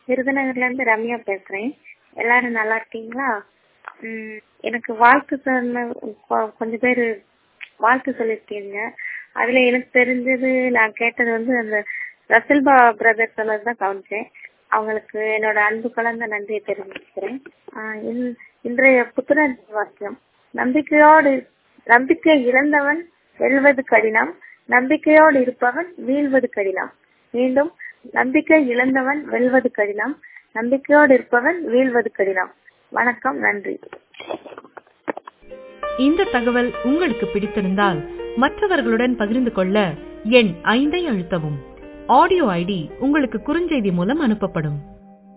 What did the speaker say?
விருதுநகர்ல இருந்து ரம்யா பேசுறேன் எல்லாரும் நல்லா இருக்கீங்களா உம் எனக்கு வாழ்த்து சொன்ன கொ- கொஞ்சம் பேரு வாழ்த்து சொல்லிருக்கீங்க அதுல எனக்கு தெரிஞ்சது நான் கேட்டது வந்து அந்த ரசல்பா பிரதர் சொன்னதுதான் கவனிச்சேன் அவங்களுக்கு என்னோட அன்பு கலந்த நன்றியை தெரிவிக்கிறேன் ஆஹ் இன்- இன்றைய புத்துணர்ச்சி வாக்கியம் நம்பிக்கையோடு நம்பிக்கை இழந்தவன் வெல்வது கடினம் நம்பிக்கையோடு இருப்பவன் வீழ்வது கடினம் மீண்டும் நம்பிக்கை இழந்தவன் வெல்வது கடினம் நம்பிக்கையோடு இருப்பவன் வீழ்வது கடினம் வணக்கம் நன்றி இந்த தகவல் உங்களுக்கு பிடித்திருந்தால் மற்றவர்களுடன் பகிர்ந்து கொள்ள எண் ஐந்தை அழுத்தவும் ஆடியோ ஐடி உங்களுக்கு குறுஞ்செய்தி மூலம் அனுப்பப்படும்